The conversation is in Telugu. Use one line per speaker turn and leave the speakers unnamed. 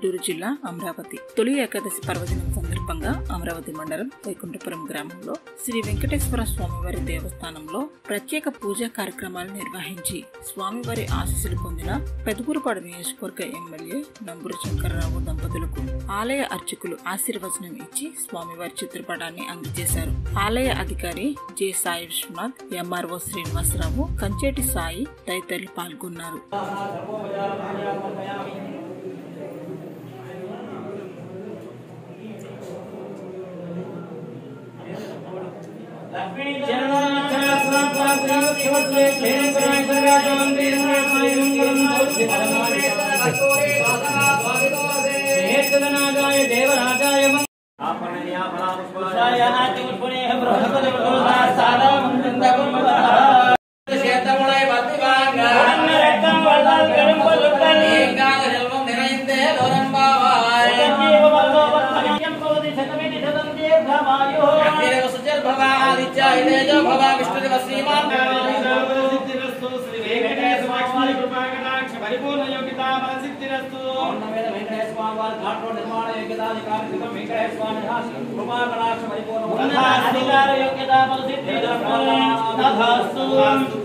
గుంటూరు జిల్లా అమరావతి తొలి ఏకాదశి పర్వదినం సందర్భంగా అమరావతి మండలం వైకుంఠపురం గ్రామంలో శ్రీ వెంకటేశ్వర స్వామివారి దేవస్థానంలో ప్రత్యేక పూజా కార్యక్రమాలు నిర్వహించి స్వామివారి ఆశీస్సులు పొందిన పెదకూరుపాడు నియోజకవర్గ ఎమ్మెల్యే నంబూరు శంకర్రావు దంపతులకు ఆలయ అర్చకులు ఆశీర్వచనం ఇచ్చి స్వామివారి చిత్రపటాన్ని అందజేశారు ఆలయ అధికారి జె సాయి విశ్వనాథ్ ఎంఆర్ఓ శ్రీనివాసరావు కంచేటి సాయి తదితరులు పాల్గొన్నారు
దేవరాజాయ పరిపూర్ణ యోగ్యత సిద్ధిరస్తు అధికార యోగ్యత